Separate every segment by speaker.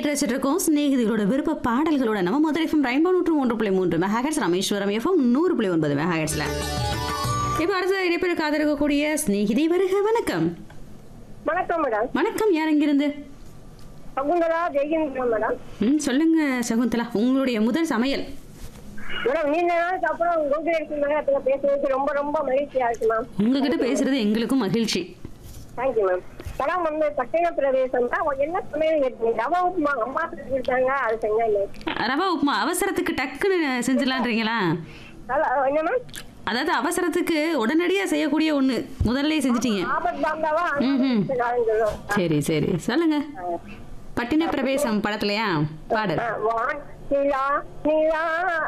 Speaker 1: கேட்டு வச்சுட்டு இருக்கோம் சிநேகிதிகளோட விருப்ப பாடல்களோட நம்ம முதல் எஃப்எம் ரெயின்போ நூற்று ஒன்று புள்ளி மூன்று மெகாஹெட்ஸ் ராமேஸ்வரம் எஃப்எம் நூறு புள்ளி ஒன்பது மெகாஹெட்ஸ்ல இப்போ அடுத்த இடைப்பெரு காத்திருக்கக்கூடிய சிநேகிதி வருக வணக்கம்
Speaker 2: வணக்கம் மேடம்
Speaker 1: வணக்கம் யார் எங்கிருந்து
Speaker 2: சகுந்தலா ஜெயகிந்திரன் மேடம்
Speaker 1: ம் சொல்லுங்க சகுந்தலா உங்களுடைய முதல் சமையல்
Speaker 2: மேடம் நீண்ட நாளுக்கு அப்புறம் கோகுலேஷன் மேடத்துல பேசுறதுக்கு ரொம்ப ரொம்ப மகிழ்ச்சியா இருக்கு மேம்
Speaker 1: உங்ககிட்ட பேசுறது எங்களுக்கும் மகிழ்ச்சி
Speaker 2: தேங்க்யூ மேம் படம் வந்து பட்டின பிரதேசம் தான் என்ன சமையல் கேட்டீங்க ரவா உப்புமா அம்மா சொல்லி கொடுத்தாங்க அது செஞ்சேன் மேம்
Speaker 1: ரவா உப்புமா அவசரத்துக்கு டக்குன்னு செஞ்சிடலான்றீங்களா
Speaker 2: நல்லா என்ன மேம்
Speaker 1: அதாவது அவசரத்துக்கு உடனடியாக செய்யக்கூடிய ஒன்று முதல்ல செஞ்சிட்டீங்க
Speaker 2: ஆபத் பாந்தாவா
Speaker 1: ம்ஹும்.
Speaker 2: சொல்லுவோம்
Speaker 1: சரி சரி சொல்லுங்க பட்டின பிரவேசம் படத்துலயா பாடல்
Speaker 2: ஆ, வான் நிலா நிலா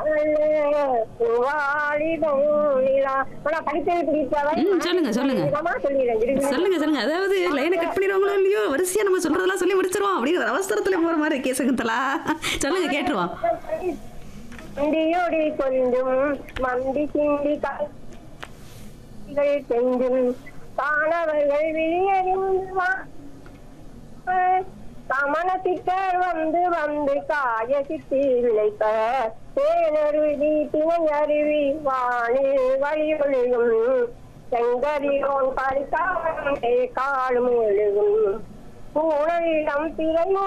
Speaker 2: வாலிபம் நிலா மேடம் படித்தது பிடித்தவரை
Speaker 1: ம், சொல்லுங்க, சொல்லுங்க.
Speaker 2: சொல்லிடுறேன்
Speaker 1: சொல்லுங்க சொல்லுங்க அதாவது லைனை கட் பண்ணிடுவாங்களோ இல்லையோ வரிசையா நம்ம சொல்றதெல்லாம் சொல்லி முடிச்சிருவோம் அப்படிங்கிற அவசரத்துல போற மாதிரி இருக்கே சகுந்தலா சொல்லுங்க கேட்டுருவோம்
Speaker 2: மண்டியோடி கொஞ்சம் மண்டி சிந்தி கைகள் செஞ்சும் காணவர்கள் வெளியறிந்து வா சமணத்திட்டர் வந்து வந்து காய சித்தி விளைப்ப தேனருவி திணை அருவி வானில் வழி ஒழுகும் செங்கரியோன் பரிசாரம் காலும் ஒழுகும் பூனையிடம் திரை